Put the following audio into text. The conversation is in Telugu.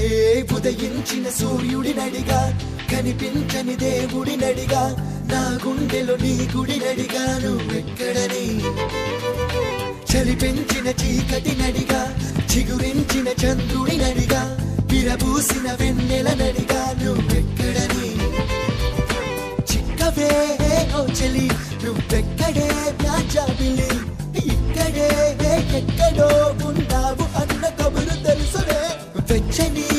ఉదయించిన సూర్యుడినడిగా కనిపించని దేవుడినడిగా నా గుండెలో నీ గుడినడిగా నువ్వెక్కడని చలి పెంచిన చీకటినడిగా చిగురించిన చంద్రుడినడిగా విరబూసిన వెన్నెల నడిగా నువ్వెక్కడని చిక్కవే ఓ చెలి నువ్వెక్కడే నా జాబిలి ఇక్కడే ఎక్కడో ఉన్నావు అన్న కబురు తెలుసునే వెచ్చని